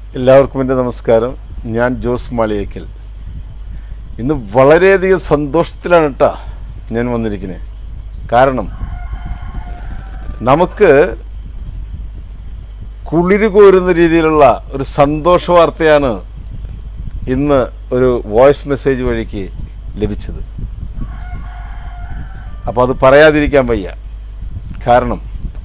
എല്ലാവർക്കും എൻ്റെ നമസ്കാരം ഞാൻ ജോസ് മാളിയേക്കൽ ഇന്ന് വളരെയധികം സന്തോഷത്തിലാണ് കേട്ടോ ഞാൻ വന്നിരിക്കുന്നത് കാരണം നമുക്ക് കുളിര് കോരുന്ന രീതിയിലുള്ള ഒരു സന്തോഷ വാർത്തയാണ് ഇന്ന് ഒരു വോയിസ് മെസ്സേജ് വഴിക്ക് ലഭിച്ചത് അപ്പോൾ അത് പറയാതിരിക്കാൻ വയ്യ കാരണം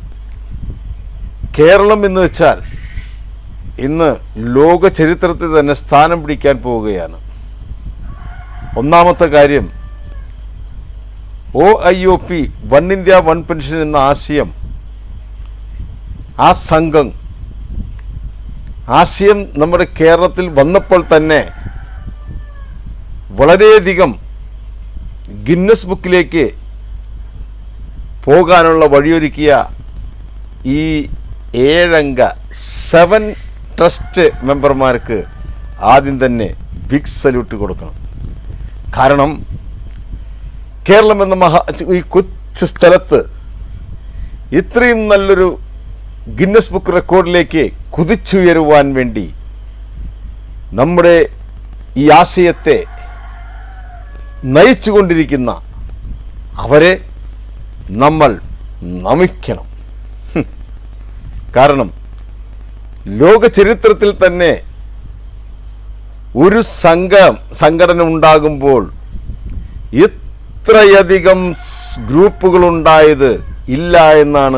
കേരളം എന്ന് വെച്ചാൽ ഇന്ന് ലോക ചരിത്രത്തിൽ തന്നെ സ്ഥാനം പിടിക്കാൻ പോവുകയാണ് ഒന്നാമത്തെ കാര്യം O I O P one India one pension എന്ന ആശയം ആ സംഘം ആശയം നമ്മുടെ കേരളത്തിൽ വന്നപ്പോൾ തന്നെ വളരെയധികം ഗിന്നസ് ബുക്കിലേക്ക് പോകാനുള്ള വഴിയൊരുക്കിയ ഈ ഏഴംഗ സെവൻ ട്രസ്റ്റ് മെമ്പർമാർക്ക് ആദ്യം തന്നെ ബിഗ് സല്യൂട്ട് കൊടുക്കണം കാരണം കേരളം എന്ന മഹാ ഈ കൊച്ചു സ്ഥലത്ത് ഇത്രയും നല്ലൊരു ഗിന്നസ് ബുക്ക് റെക്കോർഡിലേക്ക് കുതിച്ചുയരുവാൻ വേണ്ടി നമ്മുടെ ഈ ആശയത്തെ നയിച്ചുകൊണ്ടിരിക്കുന്ന അവരെ നമ്മൾ നമിക്കണം ഹും. കാരണം ലോക ചരിത്രത്തിൽ തന്നെ ഒരു സംഘം സംഘടന ഉണ്ടാകുമ്പോൾ ഇത്രയധികം സ് ഗ്രൂപ്പുകൾ ഉണ്ടായത് ഇല്ല എന്നാണ്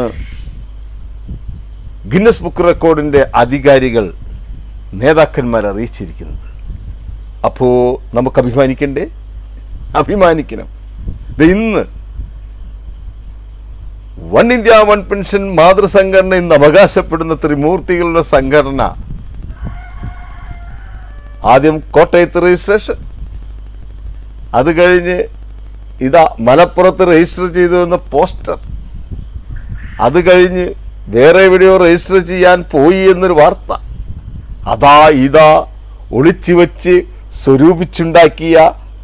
ഗിന്നസ് ബുക്ക് റെക്കോർഡിൻ്റെ അധികാരികൾ നേതാക്കന്മാർ അറിയിച്ചിരിക്കുന്നത് അപ്പോൾ നമുക്ക് അഭിമാനിക്കണ്ടേ അഭിമാനിക്കണം ദേ ഇന്ന് വൺ ഇന്ത്യ വൺ പെൻഷൻ മാതൃസംഘടന ഇന്ന് അവകാശപ്പെടുന്ന ത്രിമൂർത്തികളുടെ സംഘടന ആദ്യം കോട്ടയത്ത് രജിസ്ട്രേഷൻ അത് കഴിഞ്ഞ് ഇതാ മലപ്പുറത്ത് രജിസ്റ്റർ ചെയ്തു എന്ന പോസ്റ്റർ അത് കഴിഞ്ഞ് വേറെ എവിടെയോ രജിസ്റ്റർ ചെയ്യാൻ പോയി എന്നൊരു വാർത്ത അതാ ഇതാ ഒളിച്ചു വച്ച് സ്വരൂപിച്ചുണ്ടാക്കിയ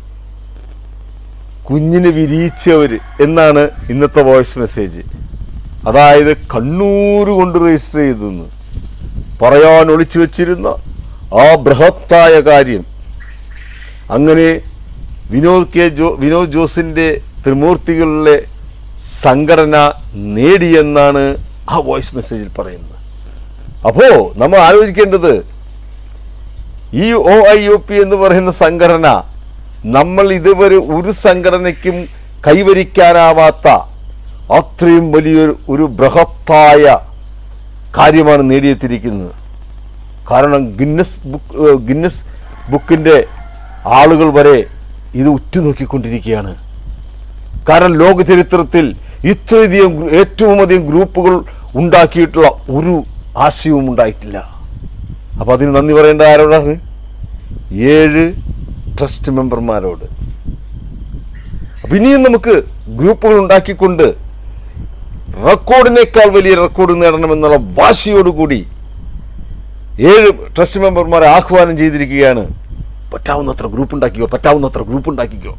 കുഞ്ഞിന് വിരിയിച്ചവർ എന്നാണ് ഇന്നത്തെ വോയിസ് മെസ്സേജ് അതായത് കണ്ണൂർ കൊണ്ട് രജിസ്റ്റർ ചെയ്തെന്ന് പറയാൻ ഒളിച്ചു വച്ചിരുന്ന ആ ബൃഹത്തായ കാര്യം അങ്ങനെ വിനോദ് കെ ജോ വിനോദ് ജോസിൻ്റെ ത്രിമൂർത്തികളിലെ സംഘടന നേടിയെന്നാണ് ആ വോയിസ് മെസ്സേജിൽ പറയുന്നത് അപ്പോൾ നമ്മൾ ആലോചിക്കേണ്ടത് ഈ ഒ ഐ ഒ പി എന്ന് പറയുന്ന സംഘടന നമ്മൾ ഇതുവരെ ഒരു സംഘടനയ്ക്കും കൈവരിക്കാനാവാത്ത അത്രയും വലിയൊരു ഒരു ബൃഹത്തായ കാര്യമാണ് നേടിയെത്തിയിരിക്കുന്നത് കാരണം ഗിന്നസ് ബുക്ക് ഏഹ് ഗിന്നസ് ബുക്കിൻ്റെ ആളുകൾ വരെ ഇത് ഉറ്റുനോക്കിക്കൊണ്ടിരിക്കുകയാണ് കാരണം ലോക ചരിത്രത്തിൽ ഇത്രയധികം ഗ്രൂ- ഏറ്റവും അധികം ഗ്രൂപ്പുകൾ ഉണ്ടാക്കിയിട്ടുള്ള ഒരു ആശയവും ഉണ്ടായിട്ടില്ല അപ്പോൾ അതിന് നന്ദി പറയേണ്ട ആരോടാണ് ഏഴ് ട്രസ്റ്റ് മെമ്പർമാരോട് അപ്പം ഇനിയും നമുക്ക് ഗ്രൂപ്പുകൾ ഉണ്ടാക്കിക്കൊണ്ട് റെക്കോർഡിനേക്കാൾ വലിയ റെക്കോർഡ് നേടണമെന്നുള്ള വാശിയോടുകൂടി ഏഴ് ട്രസ്റ്റ് മെമ്പർമാരെ ആഹ്വാനം ചെയ്തിരിക്കുകയാണ് പറ്റാവുന്നത്ര ഗ്രൂപ്പ് ഉണ്ടാക്കിക്കോ പറ്റാവുന്നത്ര ഗ്രൂപ്പ് ഉണ്ടാക്കിക്കോ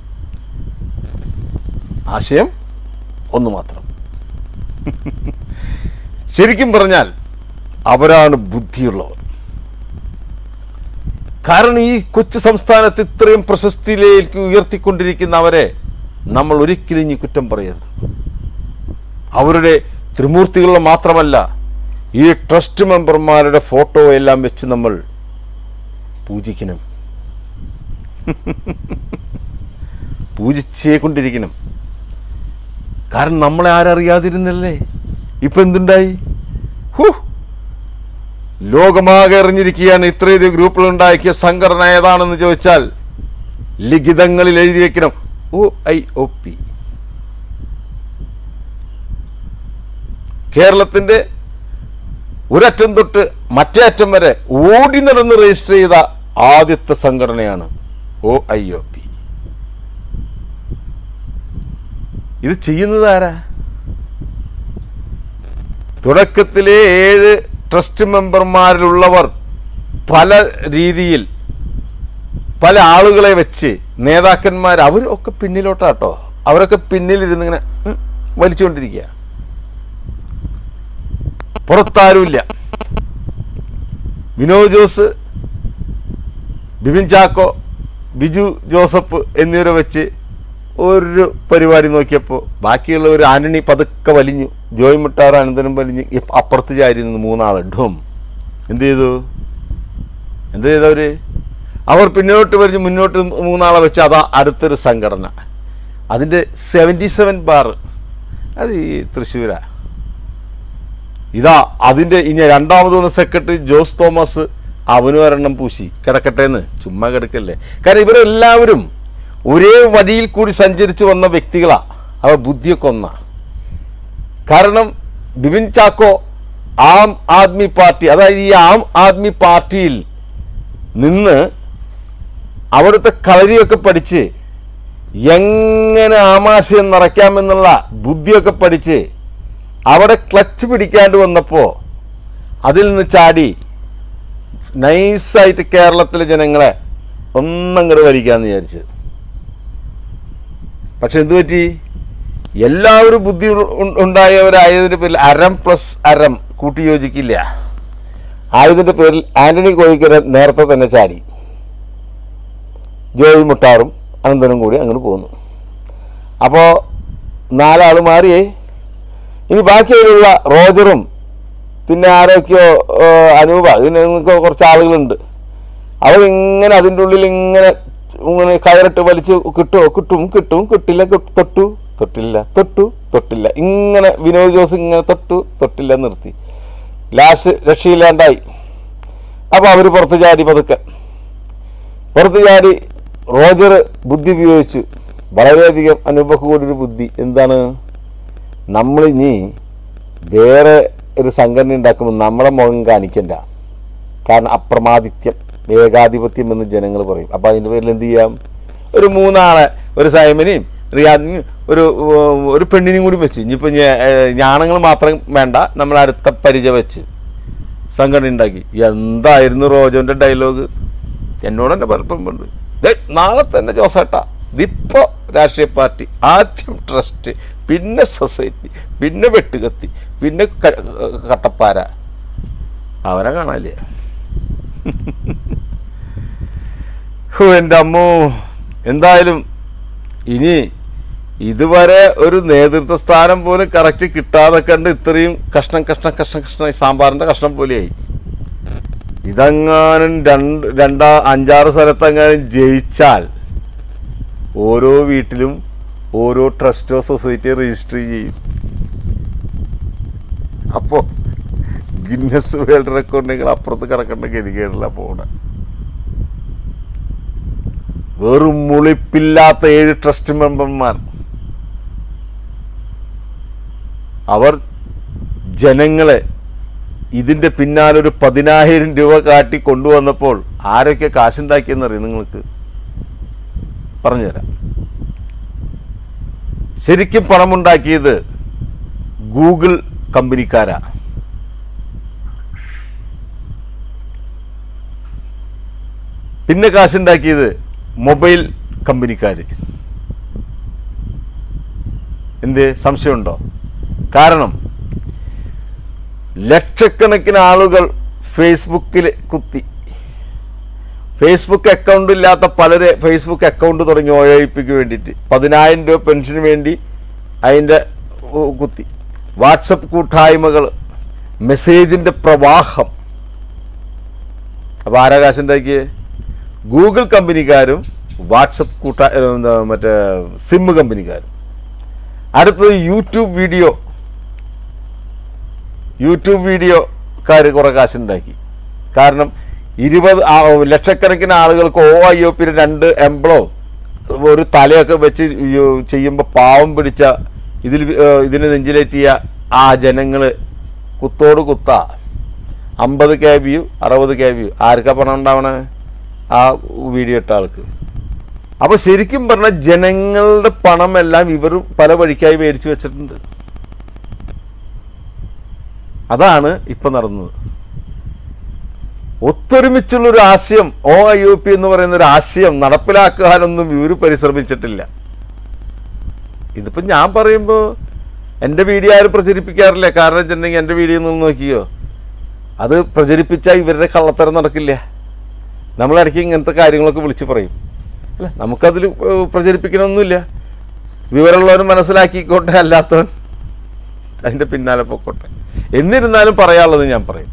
ആശയം ഒന്ന് മാത്രം ശരിക്കും പറഞ്ഞാൽ അവരാണ് ബുദ്ധിയുള്ളവർ കാരണം ഈ കൊച്ചു സംസ്ഥാനത്ത് ഇത്രയും പ്രശസ്തിയിലേക്ക് ഉയർത്തിക്കൊണ്ടിരിക്കുന്ന അവരെ നമ്മൾ ഒരിക്കലും ഇനി കുറ്റം പറയരുത് അവരുടെ ത്രിമൂർത്തികളുടെ മാത്രമല്ല ഈ ട്രസ്റ്റ് മെമ്പർമാരുടെ ഫോട്ടോ എല്ലാം വെച്ച് നമ്മൾ പൂജിക്കണം പൂജിച്ചേ കൊണ്ടിരിക്കണം കാരണം നമ്മളെ ആരറിയാതിരുന്നല്ലേ ഇപ്പൊ എന്തുണ്ടായി ഹൂ ലോകമാകെ അറിഞ്ഞിരിക്കുകയാണ് ഇത്രയധികം ഗ്രൂപ്പുകൾ ഉണ്ടാക്കിയ സംഘടന ഏതാണെന്ന് ചോദിച്ചാൽ ലിഖിതങ്ങളിൽ എഴുതി വെക്കണം ഒ ഐ ഒ പി കേരളത്തിന്റെ ഒരറ്റം തൊട്ട് മറ്റേ അറ്റം വരെ ഓടി നടന്ന് രജിസ്റ്റർ ചെയ്ത ആദ്യത്തെ സംഘടനയാണ് ഒ ഐ ഒ പി ഇത് ചെയ്യുന്നത് ആരാ തുടക്കത്തിലെ ഏഴ് ട്രസ്റ്റ് മെമ്പർമാരിലുള്ളവർ പല രീതിയിൽ പല ആളുകളെ വെച്ച് നേതാക്കന്മാർ അവരൊക്കെ പിന്നിലോട്ടാട്ടോ അവരൊക്കെ പിന്നിലിരുന്ന് ഇങ്ങനെ ഉം, വലിച്ചുകൊണ്ടിരിക്കുക പുറത്താരുമില്ല വിനോദ് ജോസ് ബിപിൻ ചാക്കോ ബിജു ജോസഫ് എന്നിവരെ വെച്ച് ഒരു പരിപാടി നോക്കിയപ്പോൾ ബാക്കിയുള്ളവർ ആന്റണി പതുക്കെ വലിഞ്ഞു ജോയ് മുട്ടാർ അനന്തരം വലിഞ്ഞ് ഇപ്പ- അപ്പുറത്ത് ചാരി നിന്ന് മൂന്നാൾ ഡും എന്ത് ചെയ്തു എന്ത് ചെയ്തവര് അവർ പിന്നോട്ട് വലിഞ്ഞ് മുന്നോട്ട് മൂന്നാളെ വെച്ച് അതാ അടുത്തൊരു സംഘടന അതിൻ്റെ സെവൻറ്റി സെവൻ ബാർ അത് ഈ തൃശ്ശൂരാ ഇതാ അതിൻ്റെ ഇനി രണ്ടാമത് വന്ന സെക്രട്ടറി ജോസ് തോമസ് അവനും ഒരെണ്ണം പൂശി കിടക്കട്ടെ എന്ന് ചുമ്മാ കിടക്കല്ലേ കാരണം ഇവരെല്ലാവരും ഒരേ വഴിയിൽ കൂടി സഞ്ചരിച്ച് വന്ന വ്യക്തികളാ അവർ ബുദ്ധിയൊക്കെ ഒന്നാ കാരണം ബിപിൻ ചാക്കോ ആം ആദ്മി പാർട്ടി അതായത് ഈ ആം ആദ്മി പാർട്ടിയിൽ നിന്ന് അവിടുത്തെ കളരിയൊക്കെ പഠിച്ച് എങ്ങനെ ആമാശയം നിറയ്ക്കാമെന്നുള്ള ബുദ്ധിയൊക്കെ പഠിച്ച് അവിടെ ക്ലച്ച് പിടിക്കാണ്ട് വന്നപ്പോൾ അതിൽ നിന്ന് ചാടി നൈസായിട്ട് കേരളത്തിലെ ജനങ്ങളെ ഒന്നങ്ങോട്ട് വലിക്കാന്ന് വിചാരിച്ച് പക്ഷെ എന്തു പറ്റി എല്ലാവരും ബുദ്ധി ഉ- ഉണ്ടായവരായതിൻ്റെ പേരിൽ അരം പ്ലസ് അരം കൂട്ടി യോജിക്കില്ല ആയതിൻ്റെ പേരിൽ ആന്റണി കോഴിക്കര നേരത്തെ തന്നെ ചാടി ജോയി മുട്ടാറും അനന്തനും കൂടി അങ്ങോട്ട് പോന്നു അപ്പോൾ നാലാൾ മാറിയേ ഇനി ബാക്കിയുള്ള റോജറും പിന്നെ ആരൊക്കെയോ ഏ, അനൂപ ഇതിന് നിങ്ങൾക്ക് കുറച്ച് ആളുകളുണ്ട് അവരിങ്ങനെ അതിൻ്റെ ഉള്ളിൽ ഇങ്ങനെ ഇങ്ങനെ കയറിട്ട് വലിച്ച് കിട്ടുമോ കിട്ടും കിട്ടും കിട്ടില്ല കിട്ട്- തൊട്ടു തൊട്ടില്ല തൊട്ടു തൊട്ടില്ല ഇങ്ങനെ വിനോദ് ജോസ് ഇങ്ങനെ തൊട്ടു തൊട്ടില്ല നിർത്തി ലാസ്റ്റ് രക്ഷയില്ലാണ്ടായി അപ്പോൾ അവർ പുറത്ത് ചാടി പതുക്കെ പുറത്ത് ചാടി റോജർ ബുദ്ധി ഉപയോഗിച്ചു വളരെയധികം അനൂപക്ക് കൂടി ഒരു ബുദ്ധി എന്താണ് നമ്മളിനി വേറെ ഒരു സംഘടന ഉണ്ടാക്കുമ്പോൾ നമ്മുടെ മുഖം കാണിക്കണ്ട കാരണം അപ്രമാദിത്യം ഏകാധിപത്യം എന്ന് ജനങ്ങൾ പറയും അപ്പോൾ അതിൻ്റെ പേരിൽ എന്ത് ചെയ്യാം ഒരു മൂന്നാളെ ഒരു സൈമനെയും റിയാദിനെയും ഒരു ഉം, ഒരു പെണ്ണിനെയും കൂടി വെച്ച് ഇനിയിപ്പോൾ ഞാണങ്ങൾ മാത്രം വേണ്ട നമ്മൾ അടുത്ത പരിചയം വെച്ച് സംഘടന ഉണ്ടാക്കി എന്തായിരുന്നു റോജോന്റെ ഡയലോഗ് എന്നോട് തന്നെ പലപ്പോഴുണ്ട് ദേ നാളെ തന്നെ ജോസേട്ടാ ഇതിപ്പോ രാഷ്ട്രീയ പാർട്ടി ആദ്യം ട്രസ്റ്റ് പിന്നെ സൊസൈറ്റി പിന്നെ വെട്ടുകത്തി പിന്നെ ക- കട്ടപ്പാര അവരെ കാണാനില്ലേ ഹോ എൻ്റെ അമ്മോ എന്തായാലും ഇനി ഇതുവരെ ഒരു നേതൃത്വ സ്ഥാനം പോലും കറക്റ്റ് കിട്ടാതെ കണ്ട് ഇത്രയും കഷ്ണം കഷ്ണം കഷ്ണം കഷ്ണം ഈ സാമ്പാറിൻ്റെ കഷ്ണം പോലെയായി ഇതെങ്ങാനും രണ്ട് രണ്ടാ അഞ്ചാറ് സ്ഥലത്തെങ്ങാനും ജയിച്ചാൽ ഓരോ വീട്ടിലും ഓരോ ട്രസ്റ്റോ സൊസൈറ്റിയോ രജിസ്റ്റർ ചെയ്യും അപ്പോൾ ഗിന്നസ് വേൾഡ് റെക്കോർഡിനേക്കാൾ അപ്പുറത്ത് കിടക്കേണ്ട ഗതികേടില്ല പോണെ വെറും മുളിപ്പില്ലാത്ത ഏഴ് ട്രസ്റ്റ് മെമ്പർമാർ അവർ ജനങ്ങളെ ഇതിന്റെ പിന്നാലെ ഒരു പതിനായിരം രൂപ കാട്ടി കൊണ്ടുവന്നപ്പോൾ ആരൊക്കെ കാശുണ്ടാക്കിയെന്നറിയും നിങ്ങൾക്ക് പറഞ്ഞുതരാം ശരിക്കും പണമുണ്ടാക്കിയത് ഗൂഗിൾ കമ്പനിക്കാരാ പിന്നെ കാശുണ്ടാക്കിയത് മൊബൈൽ കമ്പനിക്കാർ എന്ത് സംശയമുണ്ടോ കാരണം ലക്ഷക്കണക്കിന് ആളുകൾ ഫേസ്ബുക്കിൽ കുത്തി ഫേസ്ബുക്ക് അക്കൗണ്ട് ഇല്ലാത്ത പലരെ ഫേസ്ബുക്ക് അക്കൗണ്ട് തുടങ്ങി ഒ ഐ പിക്ക് വേണ്ടിയിട്ട് പതിനായിരം രൂപ പെൻഷന് വേണ്ടി അതിൻ്റെ ഉ, കുത്തി വാട്സപ്പ് കൂട്ടായ്മകൾ മെസ്സേജിൻ്റെ പ്രവാഹം അപ്പോൾ ആരാ കാശുണ്ടാക്കിയേ ഗൂഗിൾ കമ്പനിക്കാരും വാട്സപ്പ് കൂട്ടാ ഏ, എന്താ മറ്റേ സിം കമ്പനിക്കാരും അടുത്തത് യൂട്യൂബ് വീഡിയോ യൂട്യൂബ് വീഡിയോക്കാർ കുറേ കാശുണ്ടാക്കി കാരണം ഇരുപത് ആ- ലക്ഷക്കണക്കിന് ആളുകൾക്ക് ഓ ഐ ഒ പി രണ്ട് എംബ്ലോ ഒരു തലയൊക്കെ വെച്ച് ചെയ്യുമ്പോൾ പാവം പിടിച്ച ഇതിൽ ഏഹ്, ഇതിന് നെഞ്ചിലേറ്റിയ ആ ജനങ്ങൾ കുത്തോട് കുത്താ അമ്പത് കെ ബിയു അറുപത് കെ ബിയു ആർക്കാ പണം ഉണ്ടാവണേ ആ വീഡിയോ ഇട്ട ആൾക്ക് അപ്പോൾ ശരിക്കും പറഞ്ഞാൽ ജനങ്ങളുടെ പണമെല്ലാം ഇവർ പല വഴിക്കായി മേടിച്ചു വെച്ചിട്ടുണ്ട് അതാണ് ഇപ്പം നടന്നത് ഒത്തൊരുമിച്ചുള്ളൊരു ആശയം ഒ ഐ ഒ പി എന്ന് പറയുന്ന ഒരു ആശയം നടപ്പിലാക്കാനൊന്നും ഇവർ പരിശ്രമിച്ചിട്ടില്ല ഇതിപ്പോൾ ഞാൻ പറയുമ്പോൾ എൻ്റെ വീഡിയോ ആരും പ്രചരിപ്പിക്കാറില്ല കാരണം വെച്ചിട്ടുണ്ടെങ്കിൽ എൻ്റെ വീഡിയോ നിന്ന് നോക്കിയോ അത് പ്രചരിപ്പിച്ചാൽ ഇവരുടെ കള്ളത്തരം നടക്കില്ല നമ്മളിടയ്ക്ക് ഇങ്ങനത്തെ കാര്യങ്ങളൊക്കെ വിളിച്ച് പറയും അല്ല നമുക്കതിൽ ഏഹ്, പ്രചരിപ്പിക്കണമൊന്നുമില്ല വിവരമുള്ളവർ മനസ്സിലാക്കിക്കോട്ടെ അല്ലാത്തവൻ അതിൻ്റെ പിന്നാലെ പൊക്കോട്ടെ എന്നിരുന്നാലും പറയാനുള്ളത് ഞാൻ പറയും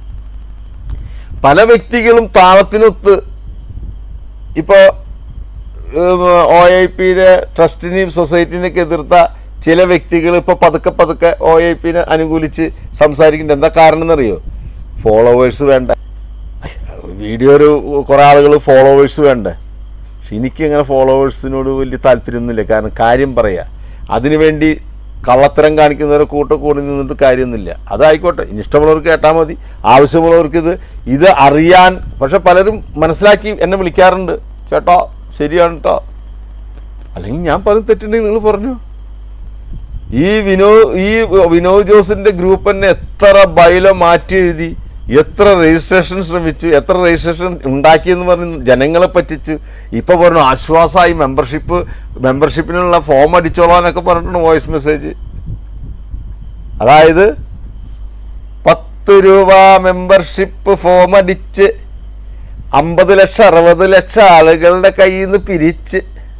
പല വ്യക്തികളും താളത്തിനൊത്ത് ഇപ്പോൾ ഒ ഐ പിയുടെ ട്രസ്റ്റിനെയും സൊസൈറ്റിനെയൊക്കെ എതിർത്ത ചില വ്യക്തികൾ ഇപ്പോൾ പതുക്കെ പതുക്കെ ഒ ഐ പിനെ അനുകൂലിച്ച് സംസാരിക്കുന്നുണ്ട് എന്താ കാരണം എന്നറിയോ ഫോളോവേഴ്സ് വേണ്ട വീഡിയോ ഒരു കുറേ ആളുകൾ ഫോളോവേഴ്സ് വേണ്ടേ പക്ഷെ എനിക്കങ്ങനെ ഫോളോവേഴ്സിനോട് വലിയ താല്പര്യമൊന്നുമില്ല കാരണം കാര്യം പറയാ അതിനുവേണ്ടി കള്ളത്തരം കാണിക്കുന്നവരെ കൂട്ട കൂടി നിന്നിട്ട് കാര്യമൊന്നുമില്ല അതായിക്കോട്ടെ ഇനി ഇഷ്ടമുള്ളവർക്ക് കേട്ടാൽ മതി ആവശ്യമുള്ളവർക്ക് ഇത് ഇത് അറിയാൻ പക്ഷെ പലരും മനസ്സിലാക്കി എന്നെ വിളിക്കാറുണ്ട് ചേട്ടാ ശരിയാണ് കേട്ടോ അല്ലെങ്കിൽ ഞാൻ പറഞ്ഞ് തെറ്റുണ്ടെങ്കിൽ നിങ്ങൾ പറഞ്ഞു ഈ വിനോ ഈ വിനോദ് ജോസിന്റെ ഗ്രൂപ്പ് തന്നെ എത്ര ബൈല മാറ്റി എഴുതി എത്ര രജിസ്ട്രേഷൻ ശ്രമിച്ചു എത്ര രജിസ്ട്രേഷൻ ഉണ്ടാക്കിയെന്ന് പറഞ്ഞ് ജനങ്ങളെ പറ്റിച്ച് ഇപ്പൊ പറഞ്ഞു ആശ്വാസമായി മെമ്പർഷിപ്പ് മെമ്പർഷിപ്പിനുള്ള ഫോം അടിച്ചോളാനൊക്കെ പറഞ്ഞിട്ടുണ്ട് വോയിസ് മെസ്സേജ് അതായത് പത്ത് രൂപ മെമ്പർഷിപ്പ് ഫോം അടിച്ച് അമ്പത് ലക്ഷം അറുപത് ലക്ഷം ആളുകളുടെ കയ്യിൽ നിന്ന് പിരിച്ച്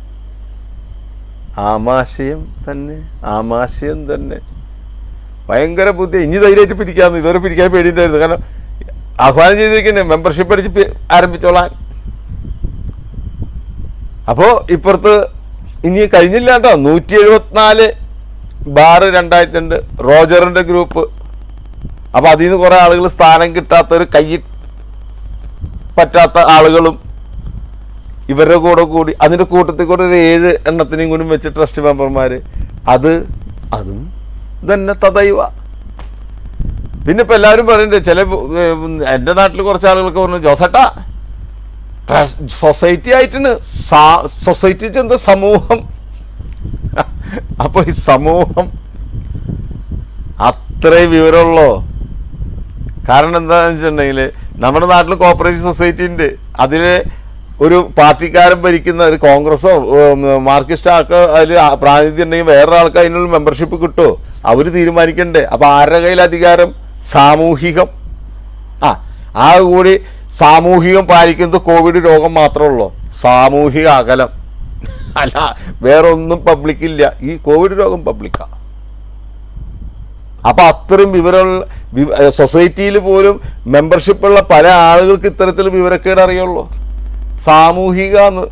ആമാശയം തന്നെ ആമാശയം തന്നെ ഭയങ്കര ബുദ്ധി ഇനി ധൈര്യമായിട്ട് പിരിക്കാന്ന് ഇതുവരെ പിരിക്കാൻ പേടിയുണ്ടായിരുന്നു കാരണം ആഹ്വാനം ചെയ്തിരിക്കുന്നത് മെമ്പർഷിപ്പ് അടിച്ച് പി- ആരംഭിച്ചോളാൻ അപ്പോൾ ഇപ്പുറത്ത് ഇനി കഴിഞ്ഞില്ല കേട്ടോ നൂറ്റി എഴുപത്തിനാല് ബാറ് രണ്ടായിരത്തി രണ്ട് റോജറിന്റെ ഗ്രൂപ്പ് അപ്പൊ അതിൽ നിന്ന് കുറെ ആളുകൾ സ്ഥാനം കിട്ടാത്തവർ കൈ പറ്റാത്ത ആളുകളും ഇവരുടെ കൂടെ കൂടി അതിന്റെ കൂട്ടത്തിൽ കൂടെ ഒരു ഏഴ് എണ്ണത്തിനെയും കൂടി വെച്ച് ട്രസ്റ്റ് മെമ്പർമാര് അത് അതും തന്നെ തദൈവ പിന്നെ ഇപ്പൊ എല്ലാവരും പറയുന്നുണ്ട് ചില ഏർ, എൻ്റെ നാട്ടിൽ കുറച്ച് ആളുകൾക്ക് പറഞ്ഞു ജോസേട്ടാ സൊസൈറ്റി ആയിട്ടാണ് സൊസൈറ്റി എന്താ സമൂഹം അപ്പൊ ഈ സമൂഹം അത്രയും വിവരമുള്ളോ കാരണം എന്താണെന്ന് വെച്ചിട്ടുണ്ടെങ്കിൽ നമ്മുടെ നാട്ടിൽ കോപ്പറേറ്റീവ് സൊസൈറ്റി ഉണ്ട് അതിൽ ഒരു പാർട്ടിക്കാരൻ ഭരിക്കുന്ന ഒരു കോൺഗ്രസോ ഉം, മാർക്സിസ്റ്റോ ഒക്കെ അതിൽ പ്രാതിനിധ്യം ഉണ്ടെങ്കിൽ വേറെ ആൾക്ക് അതിനുള്ള മെമ്പർഷിപ്പ് കിട്ടുമോ അവർ തീരുമാനിക്കണ്ടേ അപ്പൊ ആരുടെ കയ്യിൽ അധികാരം സാമൂഹികം ആ ആ കൂടി സാമൂഹികം പാലിക്കുന്നത് കോവിഡ് രോഗം മാത്രമേ ഉള്ളൂ സാമൂഹിക അകലം അല്ല വേറെ ഒന്നും പബ്ലിക് ഇല്ല ഈ കോവിഡ് രോഗം പബ്ലിക്കാ അപ്പൊ അത്രയും വിവരമുള്ള വി- ഏ, സൊസൈറ്റിയിൽ പോലും മെമ്പർഷിപ്പ് ഉള്ള പല ആളുകൾക്ക് ഇത്തരത്തിൽ വിവരക്കേട് അറിയുള്ളൂ സാമൂഹിക എന്ന്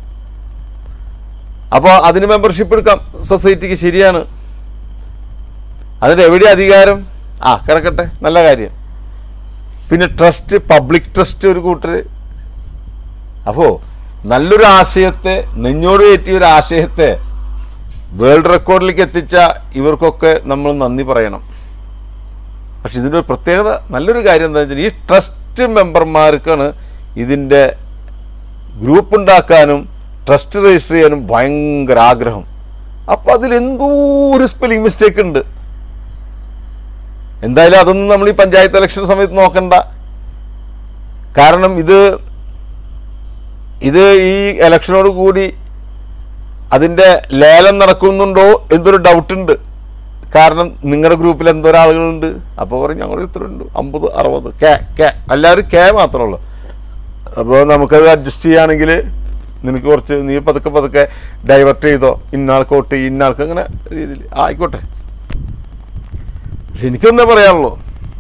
അപ്പോൾ അതിന് മെമ്പർഷിപ്പ് എടുക്കാം സൊസൈറ്റിക്ക് ശരിയാണ് അതിന് എവിടെ അധികാരം ആ കിടക്കട്ടെ നല്ല കാര്യം പിന്നെ ട്രസ്റ്റ് പബ്ലിക് ട്രസ്റ്റ് ഒരു കൂട്ടര് അപ്പോൾ നല്ലൊരു ആശയത്തെ നെഞ്ഞോട് കയറ്റിയ ഒരു ആശയത്തെ വേൾഡ് റെക്കോർഡിലേക്ക് എത്തിച്ച ഇവർക്കൊക്കെ നമ്മൾ നന്ദി പറയണം പക്ഷെ ഇതിൻ്റെ ഒരു പ്രത്യേകത നല്ലൊരു കാര്യം എന്താ വെച്ചാൽ ഈ ട്രസ്റ്റ് മെമ്പർമാർക്കാണ് ഇതിൻ്റെ ഗ്രൂപ്പ് ഉണ്ടാക്കാനും ട്രസ്റ്റ് രജിസ്റ്റർ ചെയ്യാനും ഭയങ്കര ആഗ്രഹം അപ്പം അതിൽ എന്തോ ഒരു സ്പെല്ലിംഗ് മിസ്റ്റേക്ക് ഉണ്ട് എന്തായാലും അതൊന്നും നമ്മൾ ഈ പഞ്ചായത്ത് ഇലക്ഷൻ സമയത്ത് നോക്കണ്ട കാരണം ഇത് ഇത് ഈ ഇലക്ഷനോട് കൂടി അതിൻ്റെ ലേലം നടക്കുന്നുണ്ടോ എന്നൊരു ഡൗട്ട് ഉണ്ട് കാരണം നിങ്ങളുടെ ഗ്രൂപ്പിൽ എന്തോരം ആളുകളുണ്ട് അപ്പോൾ പറയും ഞങ്ങൾ ഇത്ര ഉണ്ട് അമ്പത് അറുപത് കെ കെ എല്ലാവരും കെ മാത്രമേ ഉള്ളൂ അപ്പോൾ നമുക്കത് അഡ്ജസ്റ്റ് ചെയ്യുകയാണെങ്കിൽ നിനക്ക് കുറച്ച് നീ പതുക്കെ പതുക്കെ ഡൈവേർട്ട് ചെയ്തോ ഇന്നാൾക്ക് വോട്ട് ചെയ്യ് ഇന്നാൾക്ക് അങ്ങനെ രീതിയിൽ ആയിക്കോട്ടെ പക്ഷെ എനിക്കെന്താ പറയാനുള്ളൂ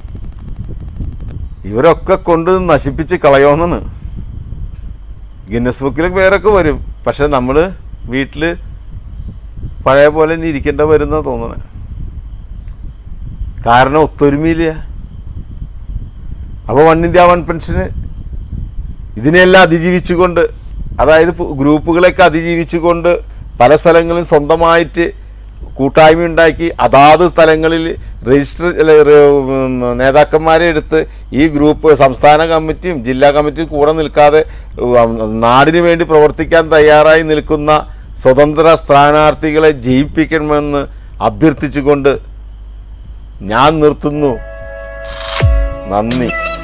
ഇവരൊക്കെ കൊണ്ട് നശിപ്പിച്ച് കളയോന്നാണ് ഗിന്നസ് ബുക്കിൽ പേരൊക്കെ വരും പക്ഷെ നമ്മൾ വീട്ടിൽ പഴയ പോലെ തന്നെ ഇരിക്കേണ്ട വരുന്ന തോന്നണേ കാരണം ഒത്തൊരുമയില്ല അപ്പോൾ വൺ ഇന്ത്യ വൺ പെൻഷന് ഇതിനെല്ലാം അതിജീവിച്ചുകൊണ്ട് അതായത് പു- ഗ്രൂപ്പുകളെയൊക്കെ അതിജീവിച്ചുകൊണ്ട് പല സ്ഥലങ്ങളിലും സ്വന്തമായിട്ട് കൂട്ടായ്മ ഉണ്ടാക്കി അതാത് സ്ഥലങ്ങളിൽ രജിസ്റ്റർ അല്ല, ര- ഉം, നേതാക്കന്മാരെ എടുത്ത് ഈ ഗ്രൂപ്പ് സംസ്ഥാന കമ്മിറ്റിയും ജില്ലാ കമ്മിറ്റിയും കൂടെ നിൽക്കാതെ ഉം, നാടിനു വേണ്ടി പ്രവർത്തിക്കാൻ തയ്യാറായി നിൽക്കുന്ന സ്വതന്ത്ര സ്ഥാനാർത്ഥികളെ ജയിപ്പിക്കണമെന്ന് അഭ്യർത്ഥിച്ചുകൊണ്ട് ഞാൻ നിർത്തുന്നു നന്ദി